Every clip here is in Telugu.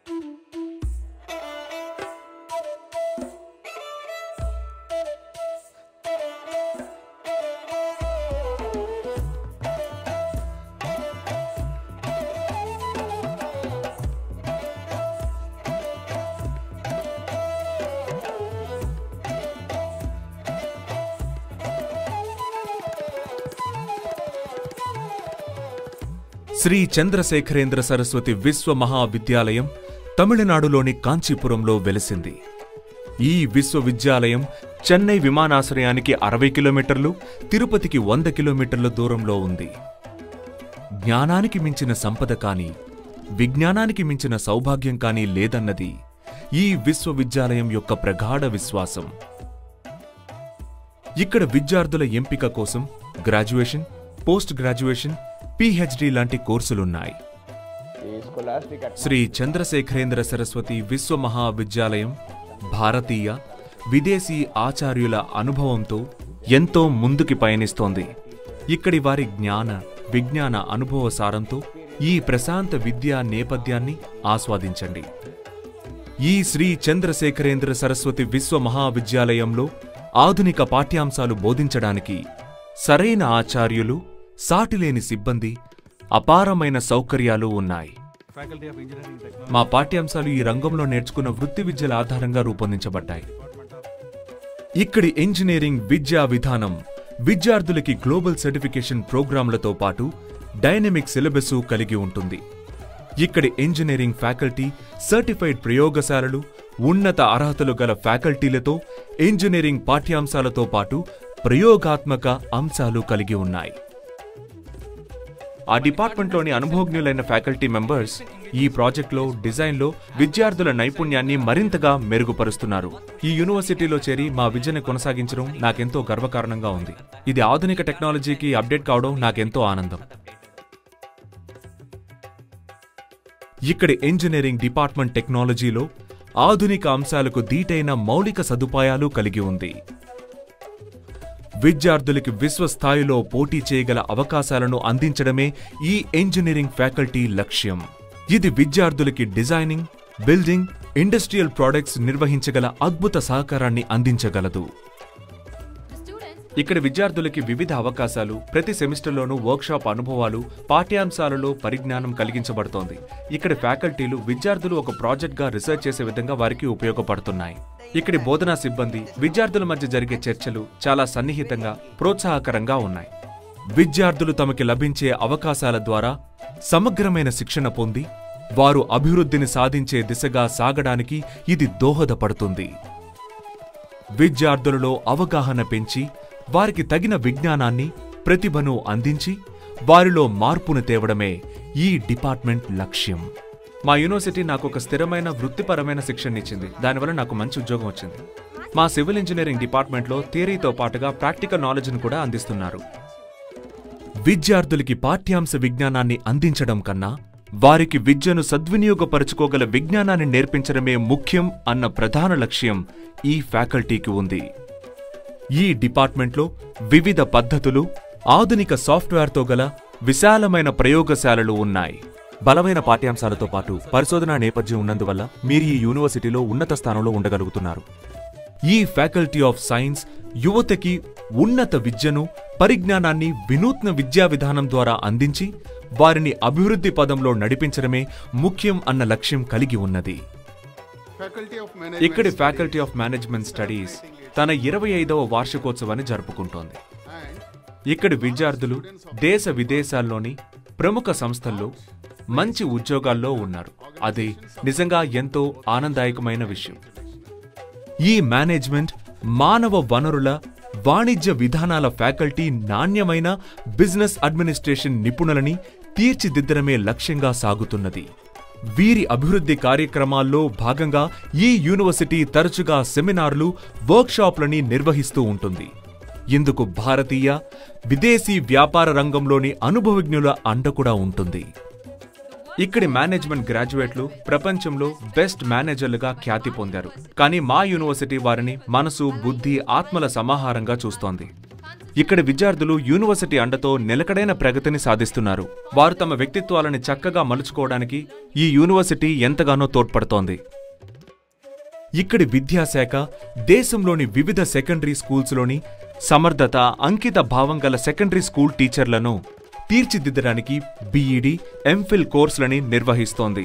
శ్రీ చంద్రశేఖరేంద్ర సరస్వతి విశ్వ మహావిద్యాలయం తమిళనాడులోని కాంచీపురంలో వెలిసింది ఈ విశ్వవిద్యాలయం చెన్నై విమానాశ్రయానికి అరవై కిలోమీటర్లు తిరుపతికి వంద కిలోమీటర్ల దూరంలో ఉంది జ్ఞానానికి మించిన సంపద కాని విజ్ఞానానికి మించిన సౌభాగ్యం కానీ లేదన్నది ఈ విశ్వవిద్యాలయం యొక్క ప్రగాఢ విశ్వాసం ఇక్కడ విద్యార్థుల ఎంపిక కోసం గ్రాడ్యుయేషన్ పోస్ట్ గ్రాడ్యుయేషన్ పిహెచ్డి లాంటి కోర్సులున్నాయి ఈ స్కాలాస్టిక్ శ్రీ చంద్రశేఖరేంద్ర సరస్వతి విశ్వ మహావిద్యాలయం భారతీయ విదేశీ ఆచార్యుల అనుభవంతో ఎంతో ముందుకి పయనిస్తోంది ఇక్కడి వారి జ్ఞాన విజ్ఞాన అనుభవ సారంతో ఈ ప్రశాంత విద్యా నేపథ్యాన్ని ఆస్వాదించండి ఈ శ్రీ చంద్రశేఖరేంద్ర సరస్వతి విశ్వ మహావిద్యాలయంలో ఆధునిక పాఠ్యాంశాలు బోధించడానికి సరైన ఆచార్యులు సాటిలేని సిబ్బంది అపారమైన సౌకర్యాలు ఉన్నాయి మా పాఠ్యాంశాలు ఈ రంగంలో నేర్చుకున్న వృత్తి విద్యల ఆధారంగా రూపొందించబడ్డాయి ఇక్కడి ఇంజనీరింగ్ విద్యా విధానం విద్యార్థులకి గ్లోబల్ సర్టిఫికేషన్ ప్రోగ్రాంలతో పాటు డైనమిక్ సిలబస్ కలిగి ఉంటుంది ఇక్కడి ఇంజనీరింగ్ ఫ్యాకల్టీ సర్టిఫైడ్ ప్రయోగశాలలు ఉన్నత అర్హతలు గల ఫ్యాకల్టీలతో ఇంజనీరింగ్ పాఠ్యాంశాలతో పాటు ప్రయోగాత్మక అంశాలు కలిగి ఉన్నాయి ఆ డిపార్ట్మెంట్లోని అనుభవజ్ఞులైన ఫ్యాకల్టీ మెంబర్స్ ఈ ప్రాజెక్ట్లో డిజైన్లో విద్యార్థుల నైపుణ్యాన్ని మరింతగా మెరుగుపరుస్తున్నారు ఈ యూనివర్సిటీలో చేరి మా విద్యను కొనసాగించడం నాకెంతో గర్వకారణంగా ఉంది ఇది ఆధునిక టెక్నాలజీకి అప్డేట్ కావడం నాకెంతో ఆనందం ఇక్కడి ఇంజనీరింగ్ డిపార్ట్మెంట్ టెక్నాలజీలో ఆధునిక అంశాలకు దీటైన మౌలిక సదుపాయాలు కలిగి ఉంది విద్యార్థులకి విశ్వస్థాయిలో పోటీ చేయగల అవకాశాలను అందించడమే ఈ ఇంజనీరింగ్ ఫ్యాకల్టీ లక్ష్యం ఇది విద్యార్థులకి డిజైనింగ్ బిల్డింగ్ ఇండస్ట్రియల్ ప్రొడక్ట్స్ నిర్వహించగల అద్భుత సహకారాన్ని అందించగలదు ఇక్కడ విద్యార్థులకి వివిధ అవకాశాలు ప్రతి సెమిస్టర్లోనూ వర్క్షాప్ అనుభవాలు పాఠ్యాంశాలలో పరిజ్ఞానం కలిగించబడుతోంది ఇక్కడ ఫ్యాకల్టీలు విద్యార్థులు ఒక ప్రాజెక్ట్గా రీసెర్చ్ చేసే విధంగా వారికి ఉపయోగపడుతున్నాయి ఇక్కడి బోధనా సిబ్బంది విద్యార్థుల మధ్య జరిగే చర్చలు చాలా సన్నిహితంగా ప్రోత్సాహకరంగా ఉన్నాయి విద్యార్థులు తమకి లభించే అవకాశాల ద్వారా సమగ్రమైన శిక్షణ పొంది వారు అభివృద్ధిని సాధించే దిశగా సాగడానికి ఇది దోహదపడుతుంది విద్యార్థులలో అవగాహన పెంచి వారికి తగిన విజ్ఞానాన్ని ప్రతిభను అందించి వారిలో మార్పును తేవడమే ఈ డిపార్ట్మెంట్ లక్ష్యం మా యూనివర్సిటీ నాకు ఒక స్థిరమైన వృత్తిపరమైన శిక్షణ ఇచ్చింది దానివల్ల నాకు మంచి ఉద్యోగం వచ్చింది మా సివిల్ ఇంజనీరింగ్ డిపార్ట్మెంట్లో థియరీతో పాటుగా ప్రాక్టికల్ నాలెడ్జ్ను కూడా అందిస్తున్నారు విద్యార్థులకి పాఠ్యాంశ విజ్ఞానాన్ని అందించడం కన్నా వారికి విద్యను సద్వినియోగపరుచుకోగల విజ్ఞానాన్ని నేర్పించడమే ముఖ్యం అన్న ప్రధాన లక్ష్యం ఈ ఫ్యాకల్టీకి ఉంది ఈ డిపార్ట్మెంట్లో వివిధ పద్ధతులు ఆధునిక సాఫ్ట్వేర్తో గల విశాలమైన ప్రయోగశాలలు ఉన్నాయి బలమైన పాఠ్యాంశాలతో పాటు పరిశోధనా నేపథ్యం ఉన్నందువల్ల మీరు ఈ యూనివర్సిటీలో ఉన్నత స్థానంలో ఉండగలుగుతున్నారు ఈ ఫ్యాకల్టీ ఆఫ్ సైన్స్ యువతకి ఉన్నత విద్యను పరిజ్ఞానాన్ని వినూత్న విద్యా విధానం ద్వారా అందించి వారిని అభివృద్ధి పదంలో నడిపించడమే ముఖ్యం అన్న లక్ష్యం కలిగి ఉన్నది Faculty of ఇక్కడి Management faculty of management studies తన ఇరవై ఐదవ వార్షికోత్సవాన్ని జరుపుకుంటోంది and ఇక్కడి విద్యార్థులు దేశ విదేశాల్లోని ప్రముఖ సంస్థల్లో మంచి ఉద్యోగాల్లో ఉన్నారు అది నిజంగా ఎంతో ఆనందదాయకమైన విషయం ఈ మేనేజ్మెంట్ మానవ వనరుల వాణిజ్య విధానాల ఫ్యాకల్టీ నాణ్యమైన బిజినెస్ అడ్మినిస్ట్రేషన్ నిపుణులని తీర్చిదిద్దడమే లక్ష్యంగా సాగుతున్నది వీరి అభివృద్ధి కార్యక్రమాల్లో భాగంగా ఈ యూనివర్సిటీ తరచుగా సెమినార్లు వర్క్షాప్లని నిర్వహిస్తూ ఉంటుంది ఇందుకు భారతీయ విదేశీ వ్యాపార రంగంలోని అనుభవజ్ఞుల అండ కూడా ఉంటుంది ఇక్కడి మేనేజ్మెంట్ గ్రాడ్యుయేట్లు ప్రపంచంలో బెస్ట్ మేనేజర్లుగా ఖ్యాతి పొందారు కానీ మా యూనివర్సిటీ వారిని మనసు బుద్ధి ఆత్మల సమాహారంగా చూస్తోంది ఇక్కడి విద్యార్థులు యూనివర్సిటీ అండతో నిలకడైన ప్రగతిని సాధిస్తున్నారు వారు తమ వ్యక్తిత్వాలని చక్కగా మలుచుకోవడానికి ఈ యూనివర్సిటీ ఎంతగానో తోడ్పడుతోంది ఇక్కడి విద్యాశాఖ దేశంలోని వివిధ సెకండరీ స్కూల్స్లోని సమర్థత అంకిత భావం గల సెకండరీ స్కూల్ టీచర్లను తీర్చిదిద్దడానికి బీఈడి ఎంఫిల్ కోర్సులని నిర్వహిస్తోంది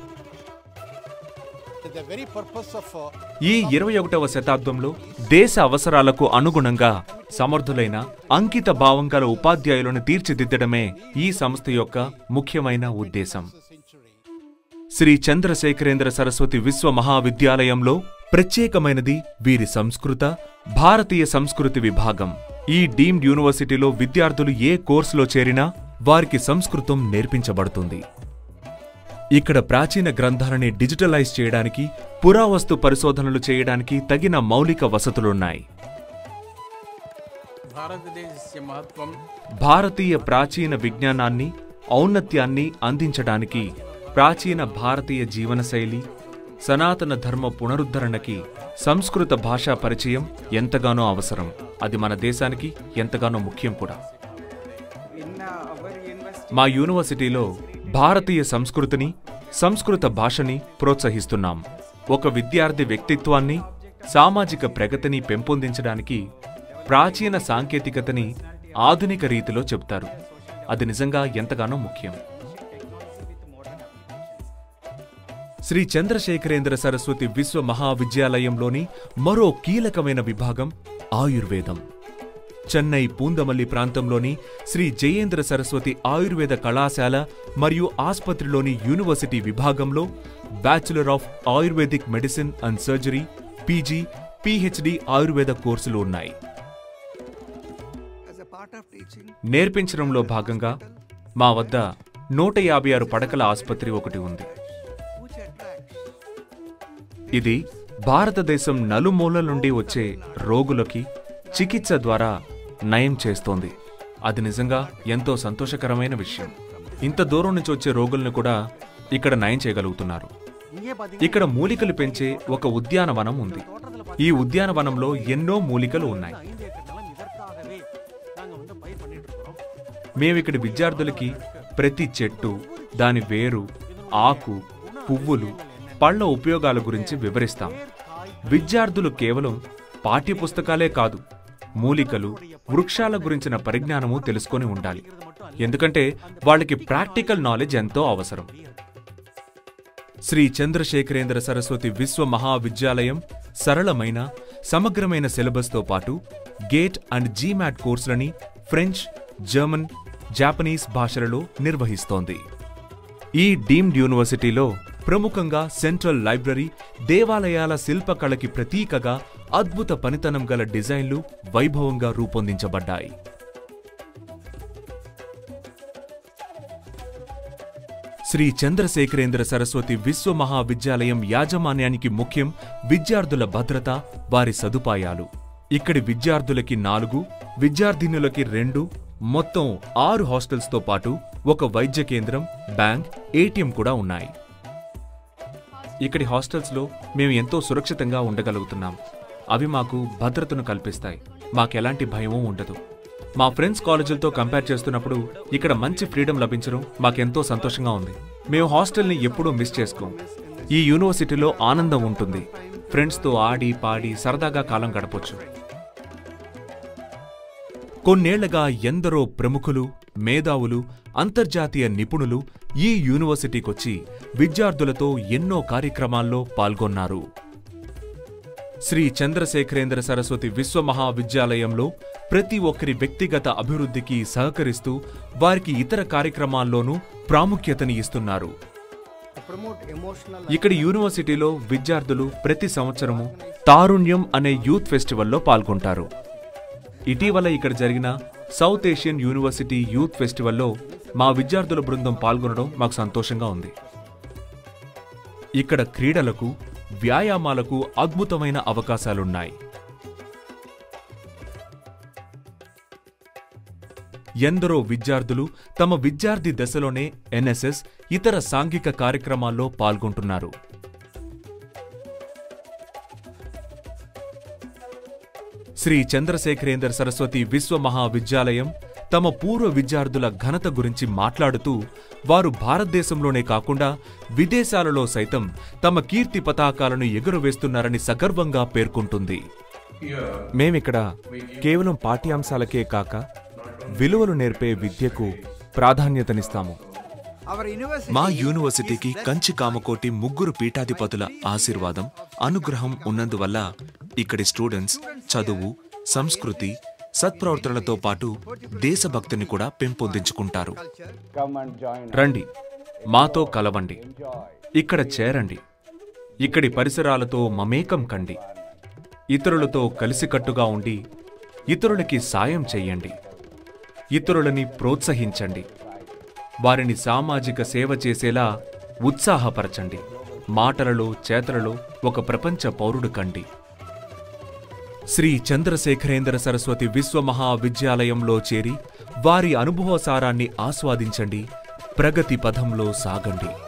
The very purpose of uh, ఈ ఇరవై ఒకటవ శతాబ్దంలో దేశ అవసరాలకు అనుగుణంగా సమర్థులైన అంకిత భావం గల ఉపాధ్యాయులను తీర్చిదిద్దడమే ఈ సంస్థ యొక్క ముఖ్యమైన ఉద్దేశం century. శ్రీ చంద్రశేఖరేంద్ర సరస్వతి విశ్వ మహావిద్యాలయంలో ప్రత్యేకమైనది వీరి సంస్కృత భారతీయ సంస్కృతి విభాగం ఈ డీమ్డ్ యూనివర్సిటీలో విద్యార్థులు ఏ కోర్సులో చేరినా వారికి సంస్కృతం నేర్పించబడుతుంది ఇక్కడ ప్రాచీన గ్రంథాలని డిజిటలైజ్ చేయడానికి పురావస్తు పరిశోధనలు చేయడానికి తగిన మౌలిక వసతులున్నాయి భారతదేశస్య మహత్వం భారతీయ ప్రాచీన విజ్ఞానాన్ని ఔన్నత్యాన్ని అందించడానికి ప్రాచీన భారతీయ జీవనశైలి సనాతన ధర్మ పునరుద్ధరణకి సంస్కృత భాషా పరిచయం ఎంతగానో అవసరం అది మన దేశానికి ఎంతగానో ముఖ్యం కూడా మా యూనివర్సిటీలో భారతీయ సంస్కృతిని సంస్కృత భాషని ప్రోత్సహిస్తున్నాం ఒక విద్యార్థి వ్యక్తిత్వాన్ని సామాజిక ప్రగతిని పెంపొందించడానికి ప్రాచీన సాంకేతికతని ఆధునిక రీతిలో చెబుతారు అది నిజంగా ఎంతగానో ముఖ్యం శ్రీ చంద్రశేఖరేంద్ర సరస్వతి విశ్వ మహావిద్యాలయంలోని మరో కీలకమైన విభాగం ఆయుర్వేదం చెన్నై పూందమల్లి ప్రాంతంలోని శ్రీ జయేంద్ర సరస్వతి ఆయుర్వేద కళాశాల మరియు ఆస్పత్రిలోని యూనివర్సిటీ విభాగంలో bachelor of Ayurvedic medicine and surgery PG PhD Ayurveda courses ఉన్నాయి as a part of teaching నేర్పించడంలో భాగంగా మా వద్ద నూట యాభై ఆరు పడకల ఆసుపత్రి ఒకటి ఉంది which attracts ఇది భారతదేశం నలుమూలల నుండి వచ్చే రోగులకి చికిత్స ద్వారా నయం చేస్తోంది అది నిజంగా ఎంతో సంతోషకరమైన విషయం ఇంత దూరం నుంచి వచ్చే రోగులను కూడా ఇక్కడ నయం చేయగలుగుతున్నారు ఇక్కడ మూలికలు పెంచే ఒక ఉద్యానవనం ఉంది ఈ ఉద్యానవనంలో ఎన్నో మూలికలు ఉన్నాయి మేమిక్కడి విద్యార్థులకి ప్రతి చెట్టు దాని వేరు ఆకు పువ్వులు పళ్ళ ఉపయోగాల గురించి వివరిస్తాం విద్యార్థులు కేవలం పాఠ్యపుస్తకాలే కాదు మూలికలు వృక్షాల గురించిన పరిజ్ఞానము తెలుసుకొని ఉండాలి ఎందుకంటే వాళ్ళకి ప్రాక్టికల్ నాలెడ్జ్ ఎంతో అవసరం శ్రీ చంద్రశేఖరేంద్ర సరస్వతి విశ్వ మహావిద్యాలయం సరళమైన సమగ్రమైన సిలబస్తో పాటు గేట్ అండ్ జీమాట్ కోర్సులని ఫ్రెంచ్ జర్మన్ జాపనీస్ భాషలలో నిర్వహిస్తోంది ఈ డీమ్డ్ యూనివర్సిటీలో ప్రముఖంగా సెంట్రల్ లైబ్రరీ దేవాలయాల శిల్పకళకి ప్రతీకగా అద్భుత పనితనం గల డిజైన్లు వైభవంగా రూపొందించబడ్డాయి శ్రీ చంద్రశేఖరేంద్ర సరస్వతి విశ్వ మహావిద్యాలయం యాజమాన్యానికి ముఖ్యం విద్యార్థుల భద్రత వారి సదుపాయాలు ఇక్కడి విద్యార్థులకి నాలుగు విద్యార్థినులకి రెండు మొత్తం ఆరు హాస్టల్స్తో పాటు ఒక వైద్య కేంద్రం బ్యాంక్ ఏటీఎం కూడా ఉన్నాయి ఇక్కడి హాస్టల్స్లో మేము ఎంతో సురక్షితంగా ఉండగలుగుతున్నాం అవి మాకు భద్రతను కల్పిస్తాయి మాకెలాంటి భయమూ ఉండదు మా ఫ్రెండ్స్ కాలేజీలతో కంపేర్ చేస్తున్నప్పుడు ఇక్కడ మంచి ఫ్రీడమ్ లభించడం మాకెంతో సంతోషంగా ఉంది మేము హాస్టల్ని ఎప్పుడూ మిస్ చేసుకోం ఈ యూనివర్సిటీలో ఆనందం ఉంటుంది ఫ్రెండ్స్తో ఆడి పాడి సరదాగా కాలం గడపొచ్చు కొన్నేళ్లగా ఎందరో ప్రముఖులు మేధావులు అంతర్జాతీయ నిపుణులు ఈ యూనివర్సిటీకొచ్చి విద్యార్థులతో ఎన్నో కార్యక్రమాల్లో పాల్గొన్నారు శ్రీ చంద్రశేఖరేంద్ర సరస్వతి విశ్వ మహావిద్యాలయంలో ప్రతి ఒక్కరి వ్యక్తిగత అభివృద్ధికి సహకరిస్తూ వారికి ఇతర కార్యక్రమాల్లోనూ ప్రాముఖ్యతని ఇస్తున్నారు To promote emotional ఇక్కడ యూనివర్సిటీలో విద్యార్థులు ప్రతి సంవత్సరము తారుణ్యం అనే యూత్ ఫెస్టివల్లో పాల్గొంటారు ఇటీవల ఇక్కడ జరిగిన సౌత్ ఏషియన్ యూనివర్సిటీ యూత్ ఫెస్టివల్లో మా విద్యార్థుల బృందం పాల్గొనడం మాకు సంతోషంగా ఉంది ఇక్కడ క్రీడలకు వ్యాయామాలకు అద్భుతమైన అవకాశాలున్నాయి ఎందరో విద్యార్థులు తమ విద్యార్థి దశలోనే ఎన్ఎస్ఎస్ ఇతర సాంఘిక కార్యక్రమాల్లో పాల్గొంటున్నారు శ్రీ చంద్రశేఖరేందర్ సరస్వతి విశ్వ మహావిద్యాలయం తమ పూర్వ విద్యార్థుల ఘనత గురించి మాట్లాడుతూ వారు భారతదేశంలోనే కాకుండా విదేశాలలో సైతం తమ కీర్తి పతాకాలను ఎగురవేస్తున్నారని సగర్వంగా పేర్కొంటుంది మేమిక్కడ కేవలం పాఠ్యాంశాలకే కాక విలువలు నేర్పే విద్యకు ప్రాధాన్యతనిస్తాము Our university మా యూనివర్సిటీకి కంచి కామకోటి ముగ్గురు పీఠాధిపతుల ఆశీర్వాదం అనుగ్రహం ఉన్నందువల్ల ఇక్కడి స్టూడెంట్స్ చదువు సంస్కృతి సత్ప్రవర్తనలతో పాటు దేశభక్తిని కూడా పెంపొందించుకుంటారు Come and join us. రండి మాతో కలవండి ఇక్కడ చేరండి ఇక్కడి పరిసరాలతో మమేకం కండి ఇతరులతో కలిసికట్టుగా ఉండి ఇతరులకి సాయం చెయ్యండి ఇతరులని ప్రోత్సహించండి వారిని సామాజిక సేవ చేసేలా ఉత్సాహపరచండి మాటలలో చేతలలో ఒక ప్రపంచ పౌరుడు కండి శ్రీ చంద్రశేఖరేంద్ర సరస్వతి విశ్వ మహావిద్యాలయంలో చేరి వారి అనుభవసారాన్ని ఆస్వాదించండి ప్రగతి పథంలో సాగండి